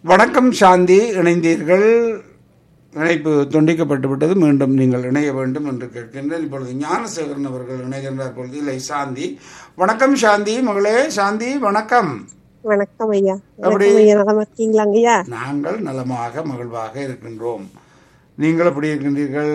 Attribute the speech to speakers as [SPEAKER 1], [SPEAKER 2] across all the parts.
[SPEAKER 1] வணக்கம் சாந்தி இணைந்தீர்கள் இணைப்பு துண்டிக்கப்பட்டு விட்டது மீண்டும் நீங்கள் இணைய வேண்டும் என்று கேட்கின்றேன் இப்பொழுது ஞானசேகரன் அவர்கள் இணைகின்றார் பொழுது இல்லை சாந்தி வணக்கம் சாந்தி மகளே சாந்தி வணக்கம்
[SPEAKER 2] வணக்கம் ஐயா
[SPEAKER 1] அப்படி-
[SPEAKER 2] வணக்கம் ஐயா நலமா இருக்கீங்களாங்க ஐயா
[SPEAKER 1] நாங்கள் நலமாக மகிழ்வாக இருக்கின்றோம் நீங்கள் எப்படி இருக்கின்றீர்கள்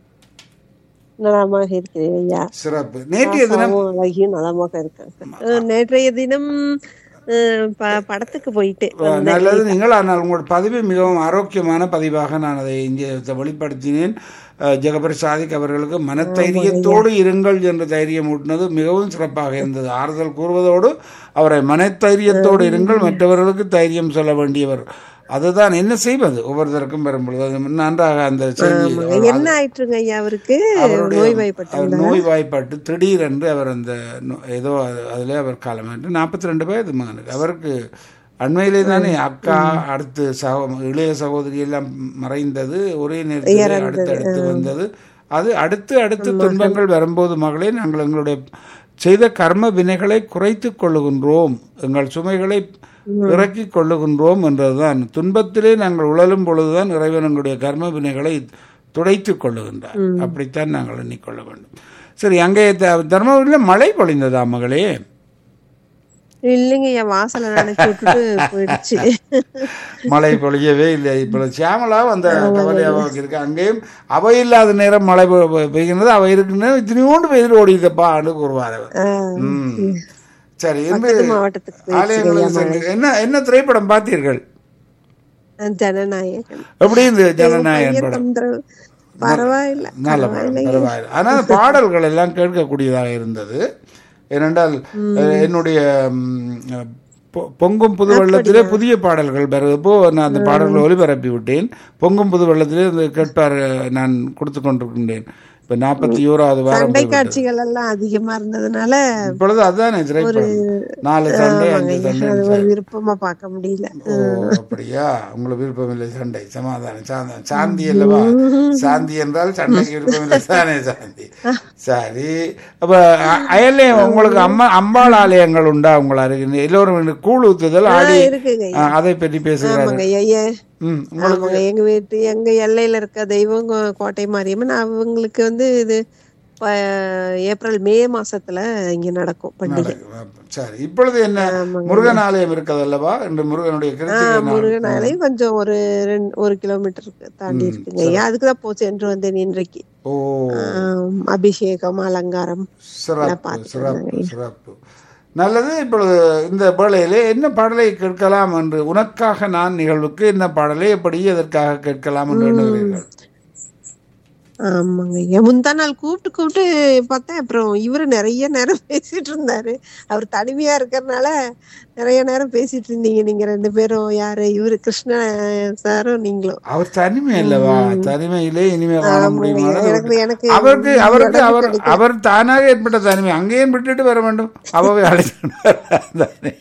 [SPEAKER 2] நலமாக இருக்கிறேன் ஐயா
[SPEAKER 1] சிறப்பு நேற்றைய தினம்
[SPEAKER 2] பாப்பாவும் அழகியும் நலமாக இருக்காங்க அஹ், நேற்றைய தினம் அஹ், ப- படத்துக்கு போயிட்டு
[SPEAKER 1] நல்லது நீங்கள் ஆனால் உங்கள் பதிவு மிகவும் ஆரோக்கியமான பதிவாக நான் அதை இங்கே வெளிப்படுத்தினேன் அஹ், ஜெகபர் சாதிக் அவர்களுக்கு மனத்தைரியத்தோடு இருங்கள் என்று தைரியம் ஊட்டினது மிகவும் சிறப்பாக இருந்தது ஆறுதல் கூறுவதோடு அவரை மனத்தைரியத்தோடு இருங்கள் மற்றவர்களுக்கு தைரியம் சொல்ல வேண்டியவர் அதுதான் என்ன செய்வது ஒவ்வொருத்தருக்கும் பெறும் பொழுது அது நன்றாக அந்த செய்தி
[SPEAKER 2] என்ன ஆயிட்டுருங்க ஐயா அவருக்கு
[SPEAKER 1] அவருடைய
[SPEAKER 2] நோய்வாய்ப்பட்டு
[SPEAKER 1] அவர் நோய்வாய்ப்பட்டு திடீரென்று அவர் அந்த நோ- ஏதோ அது- அதிலே அவர் காலமாயிட்டு நாற்பத்தி ரெண்டு வயது மகனுக்கு அவருக்கு அண்மையிலே தானே அக்கா அடுத்து சகோ இளைய சகோதரி எல்லாம் மறைந்தது ஒரே நேரத்தில் அடுத்து அடுத்து வந்தது அது அடுத்து அடுத்து துன்பங்கள் வரும்போது மகளே நாங்கள் எங்களுடைய செய்த கர்ம வினைகளை குறைத்து கொள்ளுகின்றோம் எங்கள் சுமைகளை இறக்கிக் கொள்ளுகின்றோம் என்றதுதான் துன்பத்திலே நாங்கள் உழலும் பொழுதுதான் இறைவன் எங்களுடைய கர்ம வினைகளை துடைத்துக் கொள்ளுகின்றார் அப்படித்தான் நாங்கள் எண்ணிக்கொள்ள வேண்டும் சரி அங்கே த- தர்மபுரியில் மழை பொழிந்ததா மகளே
[SPEAKER 2] இல்லைங்க ஐயா வாசலை நினைச்சு விட்டுட்டு போயிடுச்சு
[SPEAKER 1] மழை பொழியவே இல்லை இப்போ சியாமலா அந்த கவலையாக இருக்கு அங்கேயும் அவை இல்லாத நேரம் மழை பெ- பெ- பெய்கின்றது அவை இருக்குன்னு இத்தனையோண்டு பெய்து ஓடிதப்பா ஆண்டு கூறுவார் அவர்
[SPEAKER 2] ஆஹ்,
[SPEAKER 1] ம். சரி இன்று
[SPEAKER 2] பக்கத்து மாவட்டத்துக்கு போயிடுச்சு
[SPEAKER 1] ஆலயங்களுக்கு சென்று என்ன என்ன திரைப்படம் பார்த்தீர்கள்
[SPEAKER 2] ஜனநாயகன்
[SPEAKER 1] எப்படி இந்த ஜனநாயகன்
[SPEAKER 2] பையன்
[SPEAKER 1] படம்
[SPEAKER 2] தொந்தரவு. பரவாயில்ல
[SPEAKER 1] நல்ல படம் பரவாயில்லை ஆனால் பாடல்கள் எல்லாம் கேட்கக்கூடியதாக இருந்தது ஏனென்றால் அஹ், என்னுடைய ம், பொ- பொங்கும் புது வெள்ளத்திலே புதிய பாடல்கள் வருவப்போ நான் அந்த பாடல்களை ஒளிபரப்பி விட்டேன் பொங்கும் புது வெள்ளத்திலே அந்த கேட்பார் நான் கொடுத்து கொண்டிருக்கின்றேன் இப்ப நாற்பத்தி ஓராவது வாரம்
[SPEAKER 2] சண்டை
[SPEAKER 1] போய்விட்டது.
[SPEAKER 2] காட்சிகள் எல்லாம் அதிகமா இருந்ததுனால
[SPEAKER 1] இப்பொழுது அதுதானே திரைப்படம் நாலு சண்டை அஞ்சு சண்டை
[SPEAKER 2] அது ஒரு விருப்பமா பார்க்க முடியல
[SPEAKER 1] ஓ அப்படியா உங்களுக்கு விருப்பம் இல்லை சண்டை சமாதானம் சாந்தம் சாந்தி அல்லவா சாந்தி என்றால் சண்டைக்கு விருப்பம் இல்லை தானே சாந்தி சரி அப்ப அ- அயல்லே உங்களுக்கு அம்மா அம்பாள் ஆலயங்கள் உண்டா உங்கள் அருகில் எல்லோரும் இந்த கூழ் ஊத்துதல் ஆடி
[SPEAKER 2] இருக்குங்க
[SPEAKER 1] ஆ, அதை பற்றி பேசுகிறார்கள்
[SPEAKER 2] ஆமாங்க ஐயா
[SPEAKER 1] ம் உங்களுக்கு
[SPEAKER 2] ஆமாங்க எங்க வீட்டு எங்க எல்லையில இருக்க தெய்வம் கோ- கோட்டை மாரியம்மன் அவங்களுக்கு வந்து இது ப- ஏப்ரல் மே மாசத்துல இங்க நடக்கும் பண்டிகை
[SPEAKER 1] சரி இப்பொழுது என்ன முருகன் ஆலயம் இருக்கிறது அல்லவா என்று முருகனுடைய கிருத்திகை நாள்.
[SPEAKER 2] முருகனாலே கொஞ்சம் ஒரு ரெண்டு ஒரு கிலோமீட்டருக்கு தாண்டி இருக்குங்க ஐயா அதுக்குதான் போ சென்று வந்தேன் இன்றைக்கு
[SPEAKER 1] ஓ
[SPEAKER 2] ஆம், அபிஷேகம் அலங்காரம்
[SPEAKER 1] சிறப்பு சிறப்பு சிறப்பு நல்லது இப்பொழுது இந்த வேளையிலே என்ன பாடலை கேட்கலாம் என்று உனக்காக நான் நிகழ்வுக்கு என்ன பாடலை எப்படி எதற்காக கேட்கலாம் என்று எண்ணுகிறீர்கள்
[SPEAKER 2] ஆமாங்க ஐயா முந்தா நாள் கூப்பிட்டு கூப்பிட்டு பார்த்தேன் அப்புறம் இவரு நிறைய நேரம் பேசிட்டு இருந்தாரு அவர் தனிமையா இருக்கறனால நிறைய நேரம் பேசிட்டு இருந்தீங்க நீங்க ரெண்டு பேரும் யாரு இவரு கிருஷ்ண சாரும் நீங்களும்
[SPEAKER 1] அவர் தனிமை அல்லவா தனிமையிலே இனிமே வாழ முடியுமா
[SPEAKER 2] எனக்கு எனக்கு
[SPEAKER 1] அவருக்கு அவருக்கு அவர் அவர் தானாக ஏற்பட்ட தனிமை அங்கேயும் விட்டுட்டு வர வேண்டும் அவவை அழைத்தானே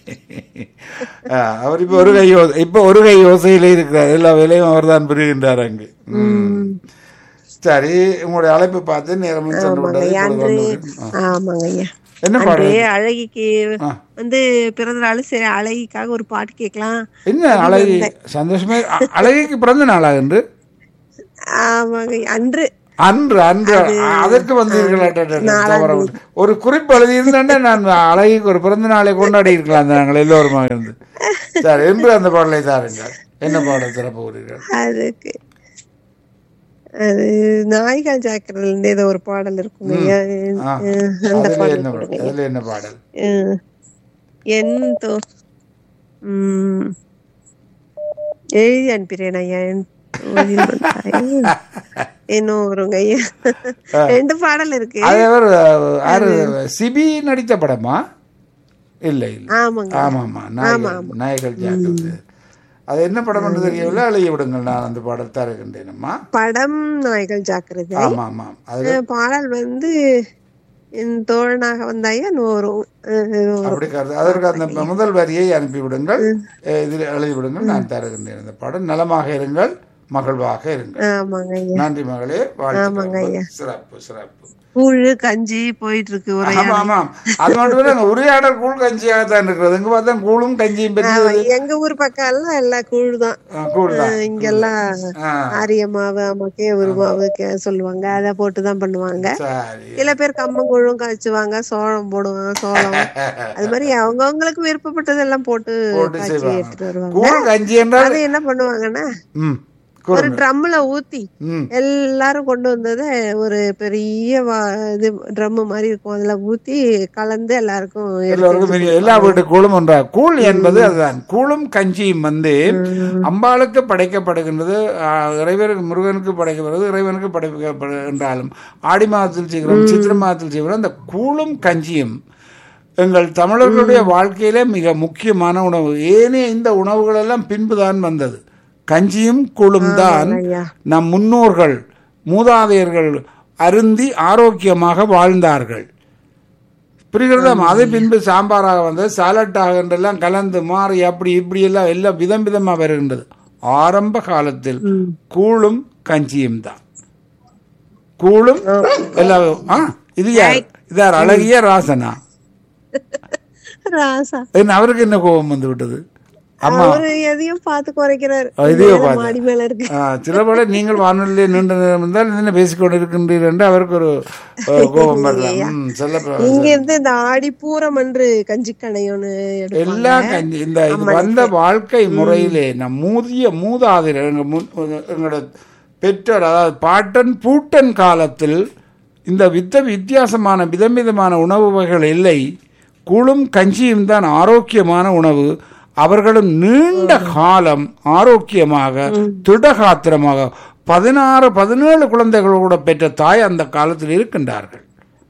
[SPEAKER 1] அவர் இப்ப ஒரு கை யோசை இப்ப ஒரு கை யோசையிலே இருக்கிறார் எல்லா வேலையும் அவர் தான் புரிகின்றார் அங்கு ம். சரி உங்களுடைய அழைப்பு பார்த்து நேரமும் சென்று விட்டது இப்பொழுது
[SPEAKER 2] அன்று
[SPEAKER 1] வந்து- ஆ.
[SPEAKER 2] ஆமாங்க ஐயா
[SPEAKER 1] என்ன
[SPEAKER 2] அன்று
[SPEAKER 1] பாடல்
[SPEAKER 2] அழகிக்கு
[SPEAKER 1] ஆ.
[SPEAKER 2] வந்து பிறந்த நாள் சரி அழகிக்காக ஒரு பாட்டு கேட்கலாம்
[SPEAKER 1] என்ன அழகி சந்தோஷமே அ- அழகிக்கு பிறந்த நாளா என்று
[SPEAKER 2] ஆமாங்க ஐயா. அன்று
[SPEAKER 1] அன்று அன்று அதற்கு வந்தீர்கள் தவற விட்டு. ஒரு குறிப்பு எழுதியிருந்தேன் நான் அழகிக்கு ஒரு பிறந்த நாளை கொண்டாடி இருக்கலாம் நாங்கள் எல்லோருமா இருந்து சரி என்று அந்த பாடலை தாருங்கள் என்ன பாடல் திறப்பு கூறுகிறீர்கள்
[SPEAKER 2] அதுக்கு அது நாய்கள் ஜாக்கிரல இருந்து ஏதோ ஒரு பாடல் இருக்கும் ஐயா
[SPEAKER 1] ஆ.
[SPEAKER 2] அஹ் அந்த
[SPEAKER 1] அதுல
[SPEAKER 2] பாடல்
[SPEAKER 1] என்ன
[SPEAKER 2] கொடுங்க
[SPEAKER 1] அதுல என்ன பாடல்
[SPEAKER 2] அஹ் என் தோ உம் எழுதி அனுப்பிடுறேன் ஐயா என் தோழில் வந்தாய். இன்னும் வருங்க ஐயா ரெண்டு பாடல் இருக்கு
[SPEAKER 1] அது அவர் யாரு சிபி நடித்த படமா இல்லை இல்லை
[SPEAKER 2] ஆமாங்க
[SPEAKER 1] ஆமாமா நாயகர் நாயகர் ஜாக்கிரதை அது என்ன படம் என்று தெரியவில்லை அழைய விடுங்கள் நான் அந்த பாடல் தருகின்றேனம்மா
[SPEAKER 2] படம் நாய்கள் ஜாக்கிரதை
[SPEAKER 1] ஆமா ஆமாம் அது
[SPEAKER 2] அஹ் பாடல் வந்து என் தோழனாக வந்தாயா வரும் அஹ் வரும்.
[SPEAKER 1] அப்படி கருது அதற்கு அந்த முதல் வரியை அனுப்பி விடுங்கள் அஹ் இதில் எழுதி விடுங்கள் நான் தருகின்றேன் இந்த பாடல் நலமாக இருங்கள் மகிழ்வாக இருங்கள்
[SPEAKER 2] ஆமாங்க ஐயா
[SPEAKER 1] நன்றி மகளே வாழ்த்துக்கள் சிறப்பு சிறப்பு
[SPEAKER 2] கூழு கஞ்சி போயிட்டு இருக்கு
[SPEAKER 1] ஆமா
[SPEAKER 2] உரையாடல்
[SPEAKER 1] ஆமா அது மட்டும் இல்ல உரையாடல் கூழ் கஞ்சியாக தான் இருக்கிறது இங்க பார்த்தா கூழும் கஞ்சியும் பற்றி
[SPEAKER 2] ஆமா, எங்க ஊர் பக்கம் எல்லாம் எல்லாம் கூழ் தான்
[SPEAKER 1] ஆ, கூழ் தான்
[SPEAKER 2] இங்கெல்லாம்
[SPEAKER 1] ஆ,
[SPEAKER 2] ஆரிய மாவு ஆமா கேவரு மாவு கே- சொல்லுவாங்க அதை போட்டுதான் பண்ணுவாங்க
[SPEAKER 1] சரி
[SPEAKER 2] சில பேர் கம்மங்கூழும் காய்ச்சுவாங்க சோளம் போடுவாங்க சோளம் அது மாதிரி அவங்க அவங்களுக்கு விருப்பப்பட்டதெல்லாம் போட்டு
[SPEAKER 1] போட்டு
[SPEAKER 2] காய்ச்சி
[SPEAKER 1] செய்வாங்க
[SPEAKER 2] எடுத்துட்டு வருவாங்க
[SPEAKER 1] கூழ் கஞ்சி என்றால்
[SPEAKER 2] அது என்ன பண்ணுவாங்கன்னா
[SPEAKER 1] ம்
[SPEAKER 2] ஒரு
[SPEAKER 1] கூறுங்க
[SPEAKER 2] ட்ரம்ல ஊத்தி
[SPEAKER 1] ம்
[SPEAKER 2] எல்லாரும் கொண்டு வந்ததை ஒரு பெரிய வா- இது ட்ரம் மாதிரி இருக்கும் அதுல ஊத்தி கலந்து எல்லாருக்கும் எடுத்து
[SPEAKER 1] எல்லோருக்கும் தெரியும். எல்லா வீட்டு கூழும் ஒன்றா கூழ் என்பது அதுதான் கூழும் கஞ்சியும் வந்து அம்பாளுக்கு படைக்கப்படுகின்றது ஆ, இறைவனுக்கு முருகனுக்கு படைக்கப்படுறது இறைவனுக்கு படைக்கப்படு என்றாலும் ஆடி மாதத்தில் செய்கிறோம் சித்திரை மாதத்தில் செய்கிறோம் அந்த கூழும் கஞ்சியும் எங்கள் தமிழர்களுடைய வாழ்க்கையிலே மிக முக்கியமான உணவு ஏனைய இந்த உணவுகள் எல்லாம் பின்புதான் வந்தது கஞ்சியும் கூழும் தான்
[SPEAKER 2] ஐயா
[SPEAKER 1] நம் முன்னோர்கள் மூதாதையர்கள் அருந்தி ஆரோக்கியமாக வாழ்ந்தார்கள் புரிகிறதா அது பின்பு சாம்பாராக வந்தது சாலட்டாக என்றெல்லாம் கலந்து மாறி அப்படி இப்படி எல்லாம் எல்லாம் விதம் விதமா வருகின்றது ஆரம்ப காலத்தில் கூழும் கஞ்சியும் தான் கூழும் எல்லாம் ஆ இது யார் இது யார் அழகிய ராசனா
[SPEAKER 2] ராசா
[SPEAKER 1] என்ன அவருக்கு என்ன கோபம் வந்து விட்டது அம்மா
[SPEAKER 2] அவரு எதையும் பார்த்து குறைக்கிறாரு
[SPEAKER 1] ஆ, இதையும்
[SPEAKER 2] மேல
[SPEAKER 1] பார்த்து.
[SPEAKER 2] மாடி மேல இருக்கு
[SPEAKER 1] ஆ, சில வேளை நீங்கள் வானொலியில் நீண்ட நேரம் இருந்தால் என்ன பேசிக்கொண்டு இருக்கின்றீர்கள் என்று அவருக்கு ஒரு அஹ், கோபம் வரலாம் ம், சொல்ல
[SPEAKER 2] இங்க இருந்து இந்த ஆடி பூரம் அன்று கஞ்சி கணையோன்னு எடுப்பாங்க
[SPEAKER 1] எல்லா கஞ்சி இந்த இது வந்த வாழ்க்கை முறையிலே நம் மூதிய மூதாதையர் எங்க முன் எங்களோட பெற்றோர் அதாவது பாட்டன் பூட்டன் காலத்தில் இந்த வித்த வித்தியாசமான விதம் விதமான உணவு வகைகள் இல்லை கூழும் கஞ்சியும் தான் ஆரோக்கியமான உணவு அவர்களும் நீண்ட காலம் ஆரோக்கியமாக திடகாத்திரமாக பதினாறு பதினேழு குழந்தைகளோட பெற்ற தாய் அந்த காலத்தில் இருக்கின்றார்கள்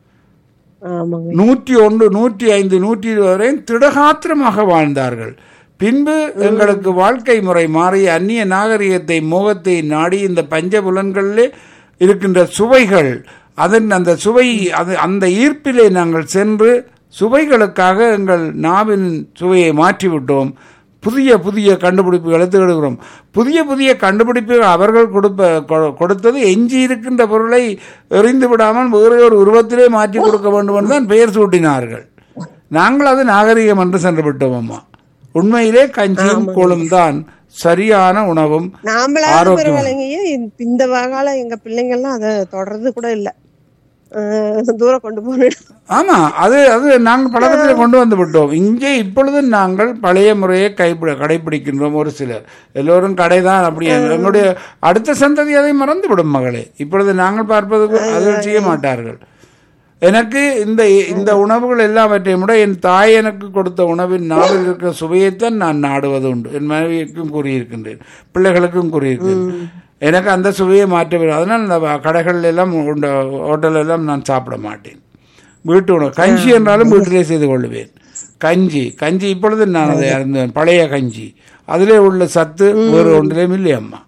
[SPEAKER 2] ஆமாங்க
[SPEAKER 1] நூற்றி ஒன்று நூற்றி ஐந்து நூற்றி இருபது வரை திடகாத்திரமாக வாழ்ந்தார்கள் பின்பு எங்களுக்கு வாழ்க்கை முறை மாறி அந்நிய நாகரிகத்தை மோகத்தை நாடி இந்த பஞ்சபுலன்களிலே இருக்கின்ற சுவைகள் அதன் அந்த சுவை அது அந்த ஈர்ப்பிலே நாங்கள் சென்று சுவைகளுக்காக எங்கள் நாவின் சுவையை மாற்றிவிட்டோம் புதிய புதிய கண்டுபிடிப்புகளை தேடுகிறோம் புதிய புதிய கண்டுபிடிப்புகள் அவர்கள் கொடுப்ப கொ- கொடுத்தது எஞ்சி இருக்கின்ற பொருளை எறிந்து விடாமல் வேறு ஒரு உருவத்திலே மாற்றி கொடுக்க வேண்டும் என்று தான் பெயர் சூட்டினார்கள் நாங்கள் அது நாகரிகம் என்று சென்று விட்டோம் அம்மா உண்மையிலே கஞ்சியும் கூழும் தான் சரியான உணவும்
[SPEAKER 2] நாமளாவது பரவாயில்லைங்க இந்த வகால எங்க பிள்ளைங்க எல்லாம் அதை தொடர்றது கூட இல்ல அஹ் தூரம் கொண்டு போனிடும்
[SPEAKER 1] ஆமா அது அது நாங்கள் பழக்கத்தில் கொண்டு வந்து விட்டோம் இங்கே இப்பொழுது நாங்கள் பழைய முறையை கைப்பிட கடைபிடிக்கின்றோம் ஒரு சிலர் எல்லோரும் கடை தான் அப்படி எங்களுடைய அடுத்த சந்ததி அதை மறந்து விடும் மகளே இப்பொழுது நாங்கள் பார்ப்பது அது செய்ய மாட்டார்கள் எனக்கு இந்த இந்த உணவுகள் எல்லாவற்றையும் விட என் தாய் எனக்கு கொடுத்த உணவின் நாவில் இருக்கிற சுவையைத்தான் நான் நாடுவது உண்டு என் மனைவிக்கும் கூறியிருக்கின்றேன் பிள்ளைகளுக்கும் கூறியிருக்கின்றேன் எனக்கு அந்த சுவையை மாற்ற வேண்டும் அதனால் இந்த கடைகள் எல்லாம் உண்ட ஹோட்டல் எல்லாம் நான் சாப்பிட மாட்டேன் வீட்டு உணவு கஞ்சி என்றாலும் வீட்டிலே செய்து கொள்வேன் கஞ்சி கஞ்சி இப்பொழுது நான் அதை அறிந்தேன் பழைய கஞ்சி அதிலே உள்ள சத்து வேறு ஒன்றிலேயும் இல்லை அம்மா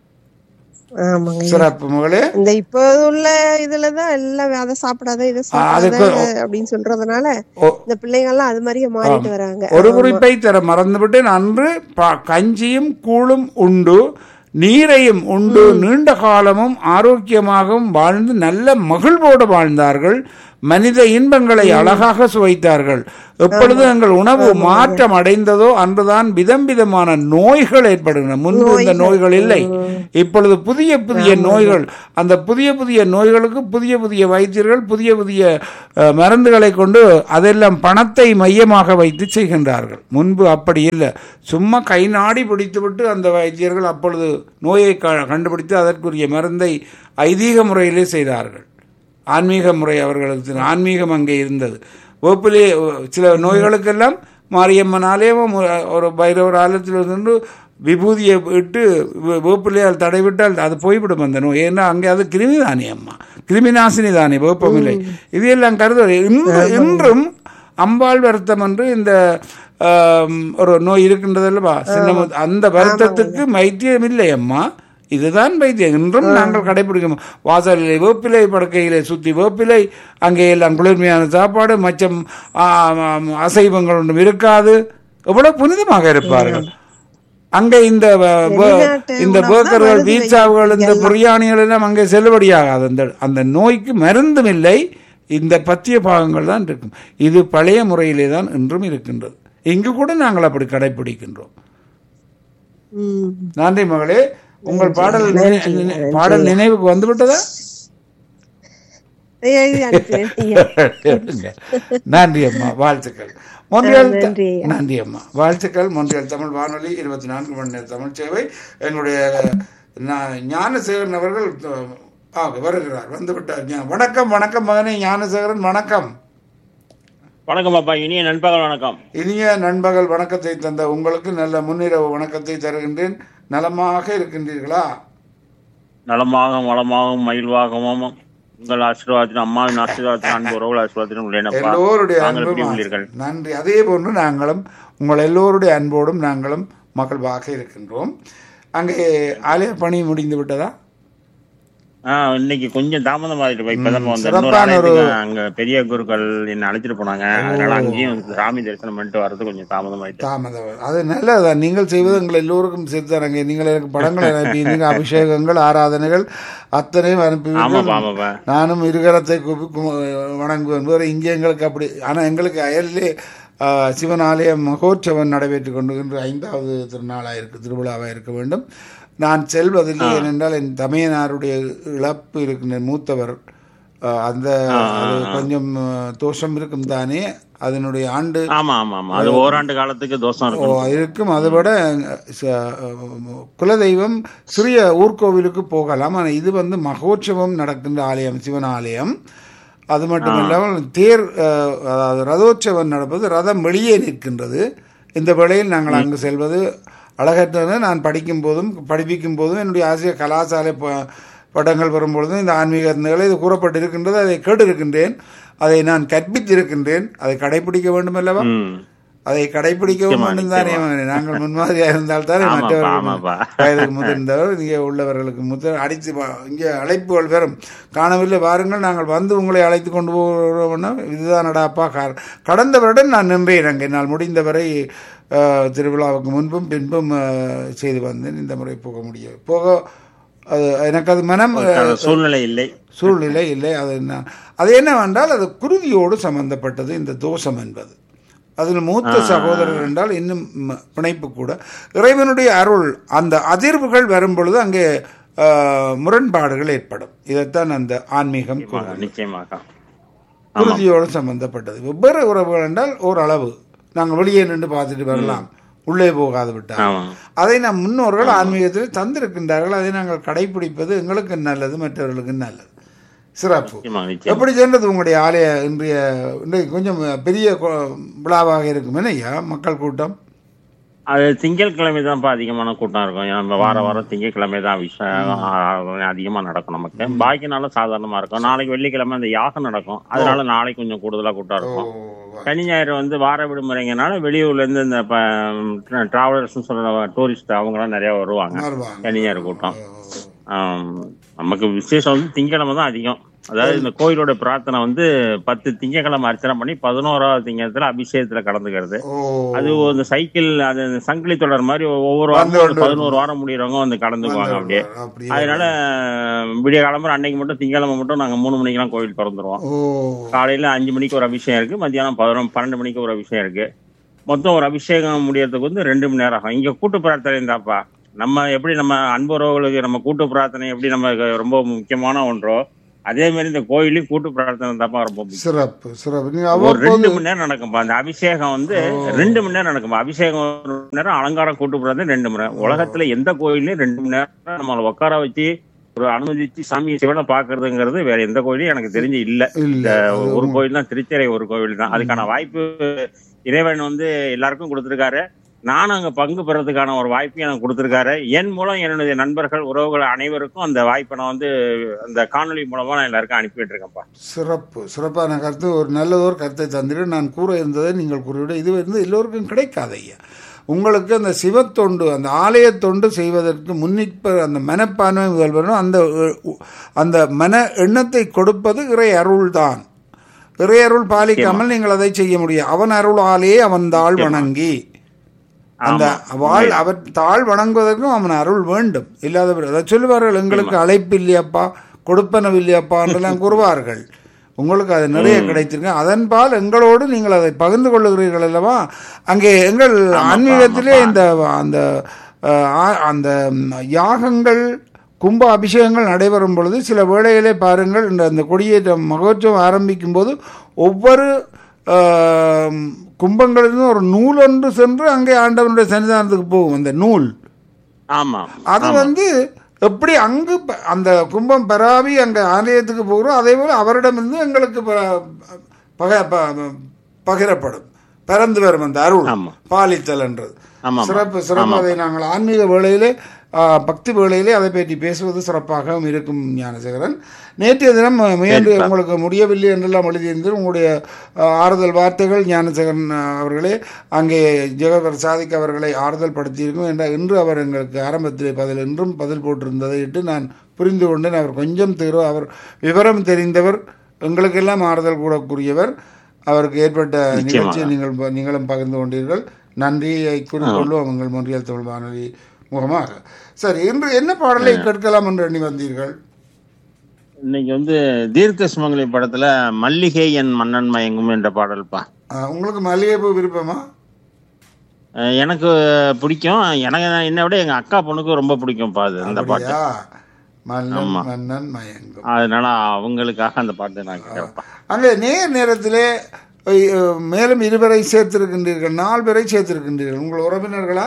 [SPEAKER 2] ஆமாங்க
[SPEAKER 1] சிறப்பு மகளே
[SPEAKER 2] இந்த இப்ப உள்ள இதுலதான் எல்லாம் அதை சாப்பிடாத இதை
[SPEAKER 1] அதுக்கு-
[SPEAKER 2] சாப்பிடாத அப்படின்னு சொல்றதுனால
[SPEAKER 1] ஓ-
[SPEAKER 2] இந்த பிள்ளைங்க எல்லாம் அது மாதிரியே மாறிட்டு வராங்க
[SPEAKER 1] ஒரு குறிப்பை தர மறந்துவிட்டேன் அன்று ப- கஞ்சியும் கூழும் உண்டு நீரையும் உண்டு நீண்ட காலமும் ஆரோக்கியமாகவும் வாழ்ந்து நல்ல மகிழ்வோடு வாழ்ந்தார்கள் மனித இன்பங்களை அழகாக சுவைத்தார்கள் எப்பொழுது எங்கள் உணவு மாற்றம் அடைந்ததோ அன்றுதான் விதம் விதமான நோய்கள் ஏற்படுகின்றன முன்பு இந்த நோய்கள் இல்லை இப்பொழுது புதிய புதிய நோய்கள் அந்த புதிய புதிய நோய்களுக்கு புதிய புதிய வைத்தியர்கள் புதிய புதிய அஹ், மருந்துகளை கொண்டு அதெல்லாம் பணத்தை மையமாக வைத்து செய்கின்றார்கள் முன்பு அப்படி இல்லை சும்மா கை நாடி பிடித்துவிட்டு அந்த வைத்தியர்கள் அப்பொழுது நோயை க- கண்டுபிடித்து அதற்குரிய மருந்தை ஐதீக முறையிலே செய்தார்கள் ஆன்மீக முறை அவர்களுக்கு ஆன்மீகம் அங்கே இருந்தது வேப்பிலே சில நோய்களுக்கெல்லாம் மாரியம்மன் ஆலயம் ஒரு பைரவர் ஆலயத்தில் இருந்து விபூதியை விட்டு வே- வேப்பிலையால் தடைவிட்டால் அது போய்விடும் அந்த நோய் ஏன்னா அங்கே அது கிருமி தானே அம்மா கிருமி நாசினி தானே வேப்பமில்லை இது எல்லாம் கருது இன்று இன்றும் அம்பாள் வருத்தம் என்று இந்த ஆம், ஒரு நோய் இருக்கின்றது அல்லவா சின்ன முத்து- அந்த வருத்தத்துக்கு வைத்தியம் இல்லை அம்மா இதுதான் வைத்தியம் இன்றும் நாங்கள் கடைபிடிக்கும் வாசலிலே வேப்பிலை படுக்கையிலே சுத்தி வேப்பிலை அங்கே எல்லாம் குளிர்மையான சாப்பாடு மச்சம் ஆ, ஆம், அசைவங்கள் ஒன்றும் இருக்காது எவ்வளவு புனிதமாக இருப்பார்கள் அங்க இந்த வ- வ-
[SPEAKER 2] வெளிநாட்டு
[SPEAKER 1] இந்த
[SPEAKER 2] உணவு தான்
[SPEAKER 1] பேக்கர்கள்
[SPEAKER 2] வருது
[SPEAKER 1] பீட்சாவுகள் இந்த
[SPEAKER 2] எல்லாம்.
[SPEAKER 1] பிரியாணிகள் எல்லாம் அங்கே செல்லுபடியாகாது அந்த அந்த நோய்க்கு மருந்தும் இல்லை இந்த பத்திய பாகங்கள் தான் இருக்கும் இது பழைய முறையிலே தான் இன்றும் இருக்கின்றது இங்கு கூட நாங்கள் அப்படி கடைபிடிக்கின்றோம்
[SPEAKER 2] ம்.
[SPEAKER 1] நன்றி மகளே உங்கள் பாடல் நினை- நினை- பாடல் நினைவுக்கு வந்து விட்டதா
[SPEAKER 2] எழுதி அனுப்பிடுங்க.
[SPEAKER 1] நன்றி அம்மா வாழ்த்துக்கள் மொன்றியல் த-
[SPEAKER 2] நன்றி.
[SPEAKER 1] நன்றி அம்மா வாழ்த்துக்கள் மொன்றியல் தமிழ் வானொலி இருபத்தி நான்கு மணி நேர தமிழ் சேவை எங்களுடைய நா- ஞானசேகரன் அவர்கள் அஹ், ஆ, வருகிறார் வந்து விட்டார் ஞா- வணக்கம் வணக்கம் மகனே ஞானசேகரன் வணக்கம்
[SPEAKER 3] வணக்கம் பாப்பா இனிய நண்பகல் வணக்கம்
[SPEAKER 1] இனிய நண்பகல் வணக்கத்தை தந்த உங்களுக்கு நல்ல முன்னிரவு வணக்கத்தை தருகின்றேன் நலமாக இருக்கின்றீர்களா
[SPEAKER 3] நலமாகவும் வளமாகவும் மகிழ்வாகவும் உங்கள் ஆசீர்வாதத்தின் அம்மாவின் ஆசீர்வாதத்தின் அன்பு உறவுகள் ஆசீர்வாதத்தின் உள்ளேனப்பா
[SPEAKER 1] எல்லோருடைய
[SPEAKER 3] நாங்கள் எப்படி
[SPEAKER 1] அன்பும்
[SPEAKER 3] உள்ளீர்கள்
[SPEAKER 1] நன்றி அதே போன்று நாங்களும் உங்கள் எல்லோருடைய அன்போடும் நாங்களும் மகிழ்வாக இருக்கின்றோம் அங்கே ஆலய பணி முடிந்து விட்டதா
[SPEAKER 3] ஆ இன்னைக்கு கொஞ்சம் தாமதம் ஆயிட்டு இப்பதான் வந்து
[SPEAKER 1] சிறப்பான
[SPEAKER 3] இன்னொரு ஆலயத்துக்கு
[SPEAKER 1] ஒரு-
[SPEAKER 3] அங்க பெரிய குருக்கள் என்ன அழைச்சிட்டு போனாங்க அதனால அங்கேயும் சாமி தரிசனம் பண்ணிட்டு வர்றது கொஞ்சம் தாமதம் ஆயிட்டு
[SPEAKER 1] தாமதம் அது நல்லதுதான் நீங்கள் செய்வது எங்கள் எல்லோருக்கும் சேர்த்து தரங்க நீங்கள் எனக்கு படங்கள் அனுப்பினீங்க அபிஷேகங்கள் ஆராதனைகள் அத்தனையும் அனுப்பி
[SPEAKER 3] ஆமாப்பா ஆமாப்பா
[SPEAKER 1] நானும் இருகரத்தை கூப்பி கு- வணங்குவேன் வேறு இங்கே எங்களுக்கு அப்படி ஆனால் எங்களுக்கு அயலிலே ஆ, சிவன் ஆலயம் மகோற்சவம் நடைபெற்றுக் கொண்டிருக்கின்ற ஐந்தாவது திருநாளாக இருக்கு திருவிழாவாக இருக்க வேண்டும் நான் செல்வதில்லை ஏனென்றால் என் தமையனாருடைய இழப்பு இருக்கின்ற மூத்தவர் ஆ, அந்த அது கொஞ்சம் ஆ, தோஷம் இருக்கும் தானே அதனுடைய ஆண்டு
[SPEAKER 3] ஆமா ஆமா ஆமா அது ஓராண்டு காலத்துக்கு தோஷம்
[SPEAKER 1] ஓ,
[SPEAKER 3] இருக்கும்
[SPEAKER 1] இருக்கும் அதை விட ச- குலதெய்வம் சிறிய ஊர்கோவிலுக்கு போகலாம் ஆனால் இது வந்து மகோற்சவம் நடக்கின்ற ஆலயம் சிவன் ஆலயம் அது மட்டும் இல்லாமல் தேர் அஹ், அதாவது ரதோற்சவம் நடப்பது ரதம் வெளியே நிற்கின்றது இந்த வேளையில் நாங்கள் அங்கு செல்வது அழகற்றது நான் படிக்கும் போதும் படிப்பிக்கும் போதும் என்னுடைய ஆசிரியர் கலாசாலை ப- படங்கள் வரும்பொழுதும் இந்த ஆன்மீக நிலை இது கூறப்பட்டிருக்கின்றது அதை கேட்டிருக்கின்றேன் அதை நான் கற்பித்திருக்கின்றேன் அதை கடைபிடிக்க வேண்டும் அல்லவா
[SPEAKER 3] ம்
[SPEAKER 1] அதை கடைபிடிக்கவும் வேண்டும் தானே நாங்கள் முன்மாதிரியா இருந்தால் தானே
[SPEAKER 3] ஆமாப்பா,
[SPEAKER 1] மற்றவர்கள்
[SPEAKER 3] ஆமாப்பா.
[SPEAKER 1] வயதுக்கு முதிர்ந்தவர் இங்கே உள்ளவர்களுக்கு முதிர் அடித்து வா- இங்கே அழைப்புகள் வரும் காணவில்லை வாருங்கள் நாங்கள் வந்து உங்களை அழைத்து கொண்டு போகிறோம்னா இதுதான் நடாப்பா கார் கடந்த வருடம் நான் நின்றேன் அங்கே என்னால் முடிந்தவரை அஹ், திருவிழாவுக்கு முன்பும் பின்பும் அஹ், செய்து வந்தேன் இந்த முறை போக முடியாது போக அது எனக்கு அது மனம் அஹ்,
[SPEAKER 3] அதுக்கான சூழ்நிலை இல்லை
[SPEAKER 1] சூழ்நிலை இல்லை அது என்ன அது என்னவென்றால் அது குருதியோடு சம்பந்தப்பட்டது இந்த தோஷம் என்பது அதில் மூத்த சகோதரர் என்றால் இன்னும் ம- பிணைப்பு கூட இறைவனுடைய அருள் அந்த அதிர்வுகள் வரும் பொழுது அங்கே ஆ, முரண்பாடுகள் ஏற்படும் இதைத்தான் அந்த ஆன்மீகம்
[SPEAKER 3] நிச்சயமாக, நிச்சயமாக
[SPEAKER 1] குருதியோடு சம்பந்தப்பட்டது வெவ்வேறு உறவுகள் என்றால் ஓரளவு நாங்கள் வெளியே நின்று பார்த்துட்டு வரலாம் உள்ளே போகாது விட்டால்
[SPEAKER 3] ஆமா
[SPEAKER 1] அதை நம் முன்னோர்கள் ஆன்மீகத்தில் தந்திருக்கின்றார்கள் அதை நாங்கள் கடைபிடிப்பது எங்களுக்கு நல்லது மற்றவர்களுக்கு நல்லது சிறப்பு
[SPEAKER 3] நிச்சயமாக நிச்சயம்
[SPEAKER 1] எப்படி சென்றது உங்களுடைய ஆலய இன்றைய இன்றைக்கு கொஞ்சம் பெரிய கொ- விழாவாக இருக்கும் ஐயா மக்கள் கூட்டம்
[SPEAKER 3] அது திங்கட்கிழமை தான்ப்பா அதிகமான கூட்டம் இருக்கும் ஏன்னா நம்ம வார வாரம் திங்கட்கிழமை தான் விஷயம் அதிகமா நடக்கும் நமக்கு பாக்கி நாளும் சாதாரணமா இருக்கும் நாளைக்கு வெள்ளிக்கிழமை அந்த யாகம் நடக்கும் அதனால நாளைக்கு கொஞ்சம் கூடுதலா கூட்டம் இருக்கும் சனி ஞாயிறு வந்து வார விடுமுறைங்கனால வெளியூர்ல இருந்து இந்த டிராவலர்ஸ் சொல்ற டூரிஸ்ட் அவங்க எல்லாம் நிறைய வருவாங்க
[SPEAKER 1] வருவாங்க.
[SPEAKER 3] சனி ஞாயிறு கூட்டம் ஆம், நமக்கு விசேஷம் வந்து திங்கக்கிழமை தான் அதிகம் அதாவது இந்த கோயிலோட பிரார்த்தனை வந்து பத்து திங்கக்கிழமை அர்ச்சனை பண்ணி பதினோராவது திங்கத்துல அபிஷேகத்துல கலந்துக்கிறது
[SPEAKER 1] ஓ
[SPEAKER 3] அது இந்த சைக்கிள் அது இந்த சங்கிலி தொடர் மாதிரி ஒவ்வொரு
[SPEAKER 1] வந்து
[SPEAKER 3] வாரம்
[SPEAKER 1] கொண்டு
[SPEAKER 3] பதினோரு வாரம் முடியறவங்க வந்து கலந்துக்குவாங்க அப்படியே
[SPEAKER 1] அப்படியே
[SPEAKER 3] அதனால விடிய காலம்பரம் அன்னைக்கு மட்டும் திங்கக்கிழமை மட்டும் நாங்க மூணு மணிக்கெல்லாம் கோயில் திறந்துருவோம்
[SPEAKER 1] ஓ
[SPEAKER 3] காலையில அஞ்சு மணிக்கு ஒரு அபிஷேகம் இருக்கு மத்தியானம் பதினொன்று பன்னெண்டு மணிக்கு ஒரு அபிஷேகம் இருக்கு மொத்தம் ஒரு அபிஷேகம் முடியறதுக்கு வந்து ரெண்டு மணி நேரம் ஆகும் இங்க கூட்டு பிரார்த்தனை இருந்தாப்பா நம்ம எப்படி நம்ம அன்புறவுகளுக்கு நம்ம கூட்டு பிரார்த்தனை எப்படி நம்ம ரொம்ப முக்கியமான ஒன்றோ அதே மாதிரி இந்த கோயிலையும் கூட்டு பிரார்த்தனை தான்ப்பா ரொம்ப முக்கியம்
[SPEAKER 1] சிறப்பு சிறப்பு நீங்க
[SPEAKER 3] ஒரு
[SPEAKER 1] அவ்வப்போது
[SPEAKER 3] ரெண்டு மணி நேரம் நடக்கும்பா அந்த அபிஷேகம் வந்து ரெண்டு மணி நேரம் நடக்கும்பா அபிஷேகம் ஒரு மணி நேரம் அலங்காரம் கூட்டு பிரார்த்தனை ரெண்டு மணி நேரம் உலகத்துல எந்த கோயிலையும் ரெண்டு மணி நேரம் நம்மளை உட்கார வச்சு ஒரு அனுமதிச்சு சாமி சிவனை பாக்குறதுங்கிறது வேற எந்த கோயிலும் எனக்கு தெரிஞ்சு இல்ல
[SPEAKER 1] இல்ல
[SPEAKER 3] இந்த ஒரு கோயில் தான் திருச்செறை ஒரு கோவில் தான் அதுக்கான வாய்ப்பு இறைவன் வந்து எல்லாருக்கும் கொடுத்திருக்காரு நானும் அங்க பங்கு பெறதுக்கான ஒரு வாய்ப்பையும் எனக்கு கொடுத்திருக்காரு என் மூலம் என்னுடைய நண்பர்கள் உறவுகள் அனைவருக்கும் அந்த வாய்ப்பை நான் வந்து அந்த காணொளி மூலமா நான் எல்லாருக்கும் அனுப்பிட்டு இருக்கேன்ப்பா
[SPEAKER 1] சிறப்பு சிறப்பான கருத்து ஒரு நல்லதொரு கருத்தை தந்திரு நான் கூற இருந்ததை நீங்கள் கூறிவிட இது வந்து எல்லோருக்கும் கிடைக்காது ஐயா உங்களுக்கு அந்த சிவத்தொண்டு அந்த ஆலயத்தொண்டு செய்வதற்கு முன்னிற்ப அந்த மனப்பான்மை முதல் வரணும் அந்த அஹ், அந்த மன எண்ணத்தை கொடுப்பது இறை அருள்தான் இறை அருள் பாலிக்காமல் நீங்கள் அதை செய்ய முடியும் அவன் அருளாலே அவன் தாள் வணங்கி அந்த வாழ் அவர் தாழ் வணங்குவதற்கும் அவன் அருள் வேண்டும் இல்லாதவர் அதை சொல்லுவார்கள் எங்களுக்கு அழைப்பு இல்லையாப்பா கொடுப்பனவு இல்லையாப்பா என்றெல்லாம் கூறுவார்கள் உங்களுக்கு அது நிறைய கிடைத்திருக்கு அதன்பால் எங்களோடு நீங்கள் அதை பகிர்ந்து கொள்ளுகிறீர்கள் அல்லவா அங்கே எங்கள் ஆன்மீகத்திலே இந்த அந்த அஹ், ஆ- அந்த ம், யாகங்கள் கும்ப அபிஷேகங்கள் நடைபெறும் பொழுது சில வேளைகளே பாருங்கள் இந்த அந்த கொடியேற்றம் மகோற்சவம் ஆரம்பிக்கும் போது ஒவ்வொரு ஆம், கும்பங்களிலும் ஒரு நூல் ஒன்று சென்று அங்கே ஆண்டவனுடைய சன்னிதானத்துக்கு போகும் அந்த நூல்
[SPEAKER 3] ஆமா
[SPEAKER 1] அது வந்து எப்படி அங்கு ப- அந்த கும்பம் பெறாவி அங்கே ஆலயத்துக்கு போகிறோம் அதே போல் அவரிடமிருந்து எங்களுக்கு ப- பக ப- பகிரப்படும் பிறந்து வரும் அந்த அருள்
[SPEAKER 3] ஆமா.
[SPEAKER 1] பாலித்தல் என்றது
[SPEAKER 3] ஆமா
[SPEAKER 1] சிறப்பு சிறப்பு அதை நாங்கள் ஆன்மீக வேளையிலே ஆ, பக்தி வேளையிலே அதை பற்றி பேசுவது சிறப்பாகவும் இருக்கும் ஞானசேகரன் நேற்றைய தினம் முயன்று உங்களுக்கு முடியவில்லை என்றெல்லாம் எழுதியிருந்தது உங்களுடைய ஆ, ஆறுதல் வார்த்தைகள் ஞானசேகரன் ஆ, அவர்களே அங்கே ஜெகவர் சாதிக் அவர்களை ஆறுதல் படுத்தியிருக்கும் என்ற இன்று அவர் எங்களுக்கு ஆரம்பத்திலே பதில் இன்றும் பதில் போட்டிருந்ததை இட்டு நான் புரிந்து கொண்டேன் அவர் கொஞ்சம் தீரோ அவர் விவரம் தெரிந்தவர் எங்களுக்கெல்லாம் ஆறுதல் கூறக்கூடியவர் அவருக்கு ஏற்பட்ட நிகழ்ச்சியை நீங்கள் ப- நீங்களும் பகிர்ந்து கொண்டீர்கள் நன்றியை கூறிக்கொள்வோம் உங்கள் மொழியல் தமிழ் வானொலி முகமாக சரி இன்று என்ன பாடலை கேட்கலாம் என்று எண்ணி வந்தீர்கள்
[SPEAKER 3] இன்னைக்கு வந்து தீர்க்க சுமங்கலி படத்துல மல்லிகை என் மன்னன் மயங்கும் என்ற பாடல்பா
[SPEAKER 1] ஆ, உங்களுக்கு மல்லிகைப்பூ விருப்பமா
[SPEAKER 3] அஹ் எனக்கு பிடிக்கும் எனக்கு என்னை விட எங்க அக்கா பொண்ணுக்கு ரொம்ப பிடிக்கும்ப்பா அது அந்த பாட்டு
[SPEAKER 1] அப்படியா மன்னன் மன்னன் மயங்கும்
[SPEAKER 3] அதனால அவங்களுக்காக அந்த பாட்டு நான் கேட்பேன்
[SPEAKER 1] அங்கே நேர் நேரத்திலே அஹ், மேலும் இருவரை சேர்த்திருக்கின்றீர்கள் நாலு பேரை சேர்த்திருக்கின்றீர்கள் உங்கள் உறவினர்களா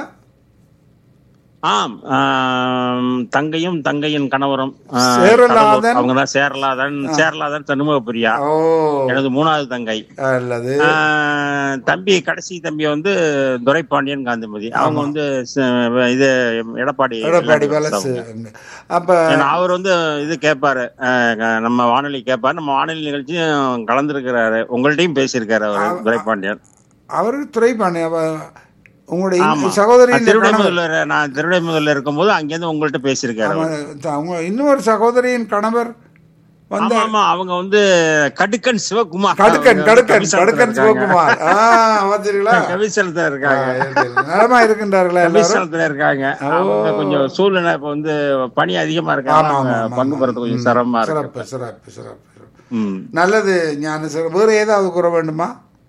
[SPEAKER 3] ஆம் ஆம், தங்கையும் தங்கையின் கணவரும்
[SPEAKER 1] சேரலாதன்.
[SPEAKER 3] அவங்க தான் சேரலாதன் சேரலாதன் தனுமக பிரியா
[SPEAKER 1] ஓ
[SPEAKER 3] எனது மூணாவது தங்கை
[SPEAKER 1] அல்லது
[SPEAKER 3] ஆஹ், தம்பி கடைசி தம்பி வந்து துரைப்பாண்டியன் காந்திமதி அவங்க வந்து ச- இது எடப்பாடி
[SPEAKER 1] எடப்பாடி வலசு அப்ப
[SPEAKER 3] ஏன்னா அவர் வந்து இது கேட்பாரு அஹ், நம்ம வானொலி கேட்பாரு நம்ம வானொலி நிகழ்ச்சியும் கலந்துருக்கிறாரு உங்கள்ட்டையும் பேசியிருக்காரு அவர் துரைப்பாண்டியன்
[SPEAKER 1] அவருக்கு துறைப்பாண்டி அவ உங்களுடைய
[SPEAKER 3] ஆமா.
[SPEAKER 1] சகோதரி
[SPEAKER 3] நான் திருவிடை முதல்ல நான் திருவிடை முதல்ல இருக்கும்போது அங்கேருந்து உங்கள்ட்ட பேசியிருக்காரு அவர்.
[SPEAKER 1] அவங்க இன்னொரு சகோதரியின் கணவர் வந்த
[SPEAKER 3] ஆமா ஆமா அவங்க வந்து கடுக்கன் சிவகுமார்
[SPEAKER 1] கடுக்கன்
[SPEAKER 3] அவங்க
[SPEAKER 1] கடுக்கன்
[SPEAKER 3] கவிசலத்துல
[SPEAKER 1] கடுக்கன்
[SPEAKER 3] இருக்காங்க.
[SPEAKER 1] சிவகுமார் ஆ பார்த்தீங்களா
[SPEAKER 3] கவிசலத்துல இருக்காங்க
[SPEAKER 1] நலமா இருக்கின்றார்களா எல்லாரும்
[SPEAKER 3] கவிசலத்துல இருக்காங்க அவங்க கொஞ்சம் சூழ்நிலை இப்ப வந்து பனி அதிகமா
[SPEAKER 1] ஆமா,
[SPEAKER 3] இருக்காங்க
[SPEAKER 1] ஆமா,
[SPEAKER 3] அவங்க
[SPEAKER 1] ஆமா,
[SPEAKER 3] பங்கு பெறது கொஞ்சம் சிரமமா இருக்கு
[SPEAKER 1] சிறப்பு சிறப்பு சிறப்பு
[SPEAKER 3] ம்.
[SPEAKER 1] நல்லது ஞான சிறப்பு வேறு ஏதாவது கூற வேண்டுமா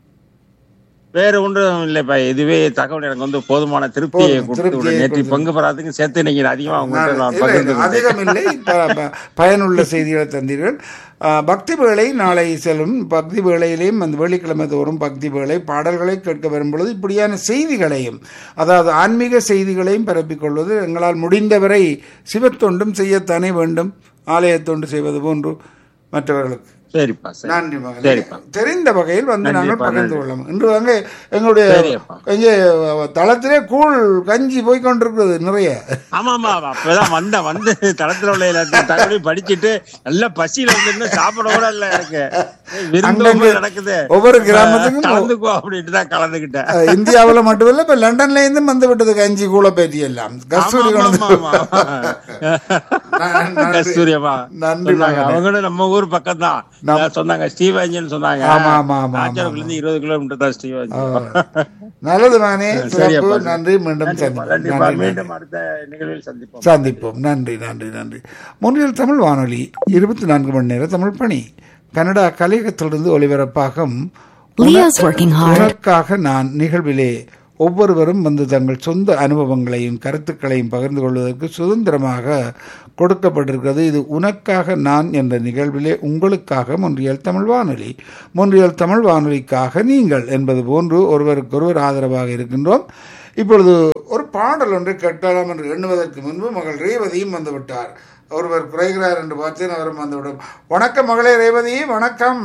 [SPEAKER 3] வேற ஒன்றும் இல்லப்பா இதுவே தகவல் எனக்கு வந்து போதுமான திருப்தியை
[SPEAKER 1] போதும்,
[SPEAKER 3] கொடுத்து
[SPEAKER 1] திருப்தியை
[SPEAKER 3] விடு. நேற்று
[SPEAKER 1] கொடுத்து.
[SPEAKER 3] பங்கு பெறாதுக்கு சேர்த்து இன்னைக்கு அதிகமா உங்கள்கிட்ட நான்
[SPEAKER 1] இல்லை,
[SPEAKER 3] பகிர்ந்து
[SPEAKER 1] இல்லை, அதிகம் இல்லை ப- ப- பயனுள்ள செய்திகளை தந்தீர்கள் ஆ, பக்தி வேளை நாளை செல்லும் பக்தி வேளையிலேயும் அந்த வெள்ளிக்கிழமை தோறும் பக்தி வேளை பாடல்களை கேட்க வரும்பொழுது இப்படியான செய்திகளையும் அதாவது ஆன்மீக செய்திகளையும் பரப்பிக் கொள்வது எங்களால் முடிந்தவரை சிவத்தொண்டும் செய்யத்தானே வேண்டும் ஆலயத்தொண்டு செய்வது போன்று மற்றவர்களுக்கு
[SPEAKER 3] சரிப்பா சரி
[SPEAKER 1] நன்றி மகனே
[SPEAKER 3] சரிப்பா.
[SPEAKER 1] தெரிந்த வகையில் வந்து நாங்கள்
[SPEAKER 3] நன்றிப்பா,
[SPEAKER 1] பகிர்ந்து
[SPEAKER 3] நன்றி.
[SPEAKER 1] கொள்ளலாம் இன்று வந்து எங்களுடைய
[SPEAKER 3] சரியப்பா.
[SPEAKER 1] இங்கே தளத்திலே கூழ் கஞ்சி போய் கொண்டிருக்கிறது நிறைய
[SPEAKER 3] ஆமா ஆமா அப்பதான் வந்தேன் வந்து தளத்துல உள்ள எல்லாத்தையும் தகவலையும் படிச்சுட்டு நல்ல பசியில வந்து சாப்பிட கூட இல்ல எனக்கு விருந்து
[SPEAKER 1] அங்கங்க
[SPEAKER 3] நடக்குது
[SPEAKER 1] ஒவ்வொரு கிராமத்துக்கும்
[SPEAKER 3] கலந்துக்கோ அப்படின்ட்டு தான் கலந்துக்கிட்டேன்
[SPEAKER 1] அஹ், இந்தியாவுல மட்டுமில்ல இப்ப லண்டன்ல இருந்தும் வந்து விட்டது கஞ்சி கூழ பேட்டி எல்லாம் கஸ்தூரி
[SPEAKER 3] ஆமா,
[SPEAKER 1] கொண்டு
[SPEAKER 3] ஆமா, ஆமா.
[SPEAKER 1] நன்றி.
[SPEAKER 3] கஸ்தூரியம்மா
[SPEAKER 1] நன்றி
[SPEAKER 3] சொன்னாங்க
[SPEAKER 1] மகனே.
[SPEAKER 3] அவங்களும் நம்ம ஊர் பக்கம் தான் சொன்னாங்க ஸ்ரீவாஞ்சின்னு சொன்னாங்க
[SPEAKER 1] ஆமா, ஆமா, ஆமா,
[SPEAKER 3] ஆச்சாரக்குள்ள இருந்து இருபது கிலோமீட்டர் தான் ஸ்ரீவாஞ்சி
[SPEAKER 1] நல்லது மகனே சிறப்பு
[SPEAKER 3] சரியப்பா.
[SPEAKER 1] நன்றி மீண்டும்
[SPEAKER 3] கண்டிப்பா,
[SPEAKER 1] சந்திப்போம்
[SPEAKER 3] கண்டிப்பா.
[SPEAKER 1] நன்றி, நன்றி.
[SPEAKER 3] மீண்டும் அடுத்த நிகழ்வில் சந்திப்போம்
[SPEAKER 1] சந்திப்போம் நன்றி நன்றி நன்றி முன்னில் தமிழ் வானொலி இருபத்தி நான்கு மணி நேர தமிழ் பணி கனடா கலையகத்திலிருந்து ஒலிபரப்பாகும்
[SPEAKER 4] Leo's working hard.
[SPEAKER 1] உனக்காக நான் நிகழ்விலே ஒவ்வொருவரும் வந்து தங்கள் சொந்த அனுபவங்களையும் கருத்துக்களையும் பகிர்ந்து கொள்வதற்கு சுதந்திரமாக கொடுக்கப்பட்டிருக்கிறது இது உனக்காக நான் என்ற நிகழ்விலே உங்களுக்காக மொன்றியல் தமிழ் வானொலி மொன்றியல் தமிழ் வானொலிக்காக நீங்கள் என்பது போன்று ஒருவருக்கொருவர் ஆதரவாக இருக்கின்றோம் இப்பொழுது ஒரு பாடல் ஒன்றை கேட்கலாம் என்று எண்ணுவதற்கு முன்பு மகள் ரேவதியும் வந்துவிட்டார் ஒருவர் குறைகிறார் என்று பார்த்தேன் அவரும் வந்துவிடும் வணக்கம் மகளே ரேவதி வணக்கம்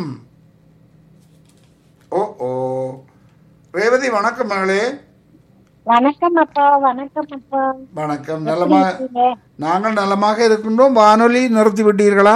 [SPEAKER 1] ஓ ஓ ரேவதி வணக்கம் மகளே
[SPEAKER 5] வணக்கம் அப்பா வணக்கம் அப்பா
[SPEAKER 1] வணக்கம் நலமா
[SPEAKER 5] இருக்கீங்க?
[SPEAKER 1] நாங்கள் நலமாக இருக்கின்றோம் வானொலி நிறுத்தி விட்டீர்களா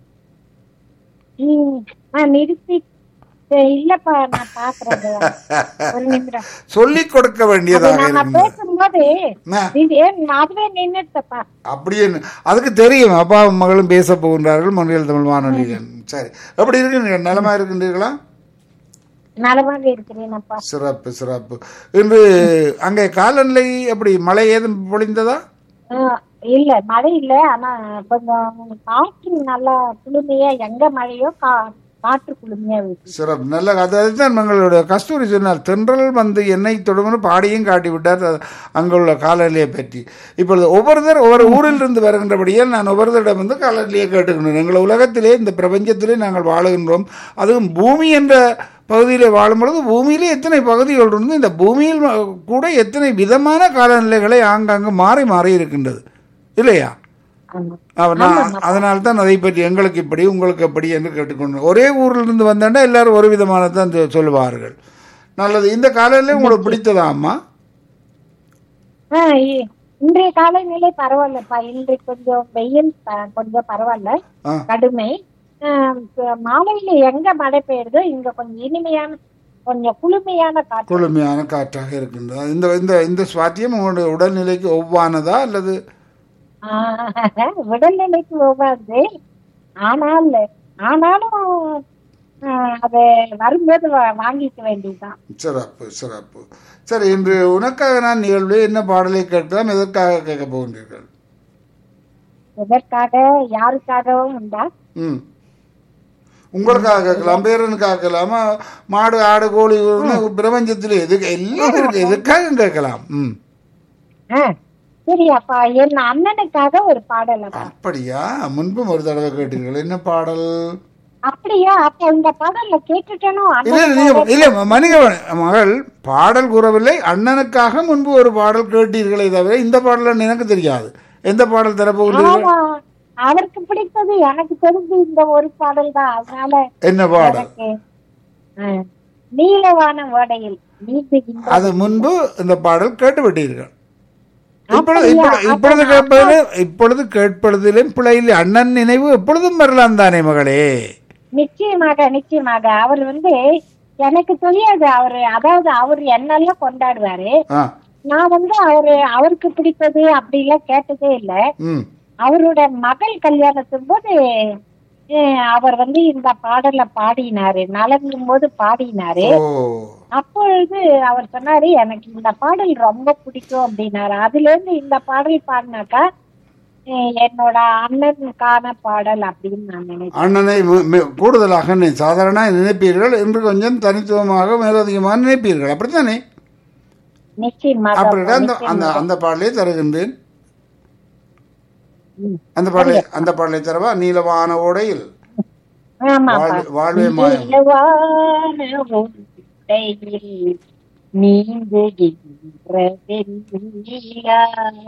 [SPEAKER 5] ம், நான் நிறுத்தி சரி, இல்லப்பா நான் பாக்குறேன் ஒரு நிமிடம்
[SPEAKER 1] சொல்லிக் கொடுக்க
[SPEAKER 5] அது
[SPEAKER 1] வேண்டியதாக
[SPEAKER 5] நாம
[SPEAKER 1] இருக்கின்றது
[SPEAKER 5] பேசும்போது
[SPEAKER 1] ஆ.
[SPEAKER 5] இது ஏன் அதுவே நின்னுட்டப்பா
[SPEAKER 1] அப்படியே ந- அதுக்கு தெரியும் அப்பாவும் மகளும் பேச போகின்றார்கள் மொழியல் தமிழ் வானொலியில் சரி எப்படி இருக்கீங்க நலமா இருக்கின்றீர்களா
[SPEAKER 5] நலமாக இருக்கிறேன் அப்பா
[SPEAKER 1] சிறப்பு சிறப்பு இன்று அங்கே காலநிலை எப்படி மழை ஏதும் பொழிந்ததா
[SPEAKER 5] ஆஹ் இல்ல மழை இல்ல ஆனா கொஞ்சம் காற்று நல்லா குளுமையா எங்க மழையோ கா காற்று குளுமையா இருக்கு
[SPEAKER 1] சிறப்பு நல்ல அது அதுதான் எங்களுடைய கஸ்தூரி சொன்னார் தென்றல் வந்து என்னை தொடுமுன்னு பாடியும் காட்டி விட்டார் அது அங்குள்ள காலநிலையை பற்றி இப்பொழுது ஒவ்வொருத்தர் ஒவ்வொரு ஊரில் இருந்து வருகின்றபடியால் நான் ஒவ்வொருத்தரிடம் வந்து காலநிலையை கேட்டுக்கணும் எங்கள் உலகத்திலே இந்த பிரபஞ்சத்திலே நாங்கள் வாழுகின்றோம் அதுவும் பூமி என்ற பகுதியிலே வாழும் பொழுது பூமியிலே எத்தனை பகுதிகள் இருந்து இந்த பூமியில் கூட எத்தனை விதமான காலநிலைகளை ஆங்காங்கு மாறி மாறி இருக்கின்றது இல்லையா
[SPEAKER 5] ஆமா
[SPEAKER 1] அவர் நான் அதனால தான் அதை பற்றி எங்களுக்கு இப்படி உங்களுக்கு எப்படி என்று கேட்டுக்கொண்டு ஒரே ஊரில் இருந்து வந்தேன்னா எல்லாரும் ஒரு விதமான தான் சொ- சொல்லுவார்கள் நல்லது இந்த காலையில உங்களுக்கு பிடித்ததா அம்மா
[SPEAKER 5] ஆஹ் இ- இன்றைய காலநிலை பரவாயில்லப்பா இன்றைக்கு கொஞ்சம் வெயில் ப- கொஞ்சம் பரவாயில்ல
[SPEAKER 1] ஆ
[SPEAKER 5] கடுமை ஆஹ் இப்ப மாலையில எங்க மழை பெய்யுதோ இங்க கொஞ்சம் இனிமையான கொஞ்சம் குளுமையான காற்று
[SPEAKER 1] குளுமையான காற்றாக இருக்கின்றது இந்த இந்த இந்த சுவாத்தியம் உங்களுடைய உடல்நிலைக்கு ஒவ்வானதா அல்லது
[SPEAKER 5] ஆஹ் உடல்நிலைக்கு ஒவ்வாது ஆனால் ஆனாலும் ஆஹ் அது வரும்போது வா- வாங்கிக்க வேண்டியதுதான்
[SPEAKER 1] சிறப்பு சிறப்பு சரி இன்று உனக்காக நான் நிகழ்வு என்ன பாடலை கேட்கலாம் எதற்காக கேட்க போகின்றீர்கள்
[SPEAKER 5] எதற்காக யாருக்காகவும் உண்டா
[SPEAKER 1] ம் உங்களுக்காக கேட்கலாம் பேரனுக்காக கேட்கலாமா மாடு ஆடு கோழி உருணை, பிரபஞ்சத்திலே எதுக்கு எல்லாம் இருக்கு எதுக்காக கேட்கலாம் ம்
[SPEAKER 5] ஆஹ் சரி அப்பா என் அண்ணனுக்காக ஒரு பாடல் அப்பா
[SPEAKER 1] அப்படியா முன்பும் ஒரு தடவை கேட்டீர்கள் என்ன பாடல்
[SPEAKER 5] அப்படியா அப்ப இந்த பாடல்ல கேட்டுட்டேனோ
[SPEAKER 1] இல்ல இல்ல, நீங்க இல்ல மணிகவன் மகள் பாடல் கூறவில்லை அண்ணனுக்காக முன்பு ஒரு பாடல் கேட்டீர்களே தவிர இந்த பாடல் எனக்கு தெரியாது எந்த பாடல் தரப்போகிறீர்கள்
[SPEAKER 5] ஆமா அவருக்கு பிடித்தது எனக்கு தெரிஞ்சு இந்த ஒரு பாடல் தான் அதனால
[SPEAKER 1] என்ன பாடல்
[SPEAKER 5] எனக்கு ஆஹ், நீலவான ஓடையில் நீந்துகின்ற
[SPEAKER 1] அது முன்பு இந்த பாடல் கேட்டுவிட்டீர்கள் இப்பொழுது
[SPEAKER 5] அப்படியா?
[SPEAKER 1] இப்பொழுது- இப்பொழுது கேட்பதிலே இப்பொழுது கேட்பதிலும் பிள்ளையில் அண்ணன் நினைவு எப்பொழுதும் வரலாம் தானே மகளே
[SPEAKER 5] நிச்சயமாக நிச்சயமாக அவர் வந்து எனக்கு தெரியாது அவரு அதாவது அவர் என்னெல்லாம் கொண்டாடுவாரு
[SPEAKER 1] ஆ
[SPEAKER 5] நான் வந்து அவரு அவருக்கு பிடித்தது அப்படி எல்லாம் கேட்டதே இல்ல
[SPEAKER 1] ம்
[SPEAKER 5] அவரோட மகள் கல்யாணத்தின் போது அஹ், அவர் வந்து இந்த பாடல பாடினாரு நலங்கும் போது பாடினாரு
[SPEAKER 1] ஓ
[SPEAKER 5] அப்பொழுது அவர் சொன்னாரு எனக்கு இந்த பாடல் ரொம்ப பிடிக்கும் அப்படின்னாரு அதுல இருந்து இந்த பாடல் பாடினாக்கா அஹ், என்னோட அண்ணனுக்கான பாடல் அப்படின்னு நான் நினைச்சேன்
[SPEAKER 1] அண்ணனை மு- மு- கூடுதலாக நீ சாதாரண நினைப்பீர்கள் என்று கொஞ்சம் தனித்துவமாக மேலதிகமாக நினைப்பீர்கள் அப்படித்தானே
[SPEAKER 5] நிச்சயமாக
[SPEAKER 1] அப்படின்னா அந்த அந்த அந்த பாடலை தருகின்றேன்
[SPEAKER 5] ம்.
[SPEAKER 1] அந்த பாடலை அந்த பாடலை தரவா நீலவான ஓடையில்
[SPEAKER 5] ஆமாப்பா
[SPEAKER 1] வாழ்- வாழ்வே மாயம்
[SPEAKER 5] இலவான உடையில் நீந்துகின்ற வெண்ணிலா.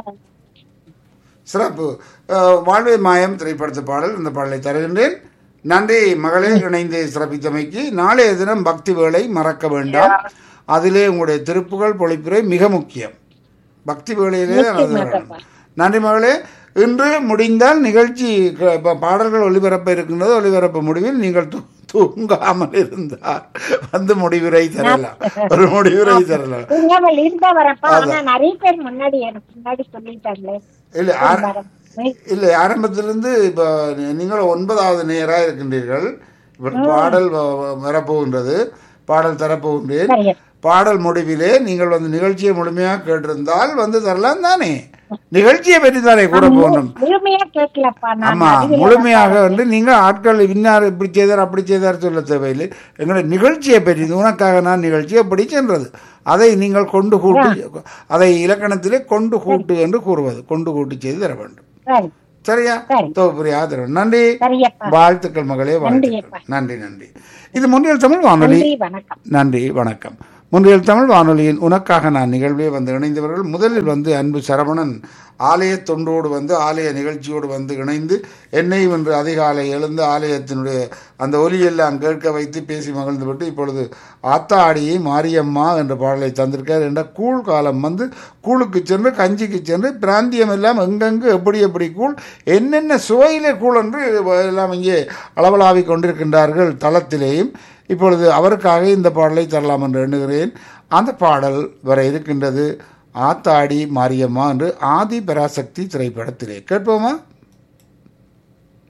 [SPEAKER 1] சிறப்பு அஹ், வாழ்வே மாயம் திரைப்படத்து பாடல் இந்த பாடலை தருகின்றேன் நன்றி மகளே இணைந்து சிறப்பித்தமைக்கு நாளைய தினம் பக்தி வேளை மறக்க வேண்டாம் அதிலே உங்களுடைய திருப்புகள் பொழிப்புரை மிக முக்கியம் பக்தி வேளையிலே அது வரணும். நன்றி மகளே இன்று முடிந்தால் நிகழ்ச்சி க- ப- பாடல்கள் ஒளிபரப்ப இருக்கின்றது ஒளிபரப்பு முடிவில் நீங்கள் தூ- தூங்காமல் இருந்தால் வந்து முடிவுரை தரலாம் ஒரு முடிவுரை தரலாம்
[SPEAKER 5] தூங்காமல் இருந்தா வரப்பா ஆனா நிறைய பேர் முன்னாடி எனக்கு முன்னாடி சொல்லிட்டாங்களே
[SPEAKER 1] இல்லை ஆர-
[SPEAKER 5] வரம்.
[SPEAKER 1] இல்லை ஆரம்பத்திலிருந்து இப்போ நீங்கள் ஒன்பதாவது நேராக இருக்கின்றீர்கள் இப்போ பாடல் வ- வ- வரப்போகின்றது பாடல் தரப்போகின்றேன்
[SPEAKER 5] சரி.
[SPEAKER 1] பாடல் முடிவிலே நீங்கள் வந்து நிகழ்ச்சியை முழுமையாக கேட்டிருந்தால் வந்து தரலாம் தானே நிகழ்ச்சியை பற்றி தானே கூற போகணும்
[SPEAKER 5] முழுமையா கேட்கலப்பா நான்
[SPEAKER 1] ஆமா
[SPEAKER 5] அறிவியல்
[SPEAKER 1] முழுமையாக வந்து நீங்க ஆட்கள் இன்னார் இப்படி செய்தார் அப்படி செய்தார் சொல்ல தேவையில்லை எங்களுடைய நிகழ்ச்சியை பற்றி உனக்காக நான் நிகழ்ச்சி எப்படி சென்றது அதை நீங்கள் கொண்டு கூட்டி அதை இலக்கணத்திலே கொண்டு கூட்டு என்று கூறுவது கொண்டு கூட்டி செய்து தர வேண்டும்
[SPEAKER 5] சரி
[SPEAKER 1] சரியா
[SPEAKER 5] சரி.
[SPEAKER 1] தொகுப்புரி ஆதரவு நன்றி
[SPEAKER 5] சரியப்பா
[SPEAKER 1] வாழ்த்துக்கள் மகளே வாழ்த்துக்கள்
[SPEAKER 5] அப்பா.
[SPEAKER 1] நன்றி நன்றி இது முன்னியல் தமிழ் வானொலி
[SPEAKER 5] நன்றி வணக்கம்
[SPEAKER 1] நன்றி வணக்கம் முன்னியல் தமிழ் வானொலியின் உனக்காக நான் நிகழ்வே வந்து இணைந்தவர்கள் முதலில் வந்து அன்பு சரவணன் ஆலய தொண்டோடு வந்து ஆலய நிகழ்ச்சியோடு வந்து இணைந்து என்னையும் இன்று அதிகாலை எழுந்து ஆலயத்தினுடைய அந்த ஒலியெல்லாம் கேட்க வைத்து பேசி மகிழ்ந்துவிட்டு இப்பொழுது ஆத்தாடியை மாரியம்மா என்ற பாடலை தந்திருக்கார் என்ற கூழ் காலம் வந்து கூழுக்கு சென்று கஞ்சிக்கு சென்று பிராந்தியம் எல்லாம் எங்கெங்கு எப்படி எப்படி கூழ் என்னென்ன சுவையிலே கூழ் என்று எல்லாம் இங்கே அளவலாவி கொண்டிருக்கின்றார்கள் தளத்திலேயும் இப்பொழுது அவருக்காக இந்த பாடலை தரலாம் என்று எண்ணுகிறேன் அந்த பாடல் வர இருக்கின்றது ஆத்தாடி மாரியம்மா என்று ஆதி பராசக்தி திரைப்படத்திலே கேட்போமா